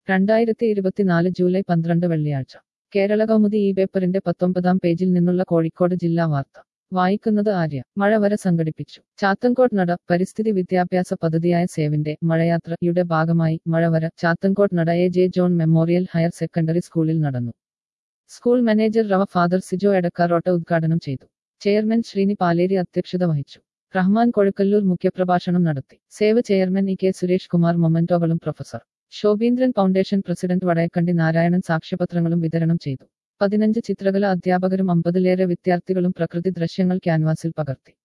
രണ്ടായിരത്തി ഇരുപത്തിനാല് ജൂലൈ പന്ത്രണ്ട് വെള്ളിയാഴ്ച കേരള കൗമുദി ഈ പേപ്പറിന്റെ പത്തൊമ്പതാം പേജിൽ നിന്നുള്ള കോഴിക്കോട് ജില്ലാ വാർത്ത വായിക്കുന്നത് ആര്യ മഴവര സംഘടിപ്പിച്ചു ചാത്തൻകോട്ട് നട പരിസ്ഥിതി വിദ്യാഭ്യാസ പദ്ധതിയായ സേവിന്റെ മഴയാത്രയുടെ ഭാഗമായി Mazhavara Chathankottu Nada A J John memorial higher secondary സ്കൂളിൽ നടന്നു school manager rev father Sijo Edakkarotta ഉദ്ഘാടനം ചെയ്തു ചെയർമാൻ ശ്രീനി പാലേരി അധ്യക്ഷത വഹിച്ചു റഹ്മാൻ കൊഴുക്കല്ലൂർ മുഖ്യപ്രഭാഷണം നടത്തി save chairman E K Suresh Kumar മൊമന്റോകളും professor Shobheendran foundation president Vadayakkandi Narayanan സാക്ഷ്യപത്രങ്ങളും വിതരണം ചെയ്തു പതിനഞ്ച് ചിത്രകല അധ്യാപകരും അമ്പതിലേറെ വിദ്യാർത്ഥികളും പ്രകൃതി ദൃശ്യങ്ങൾ ക്യാൻവാസിൽ പകർത്തി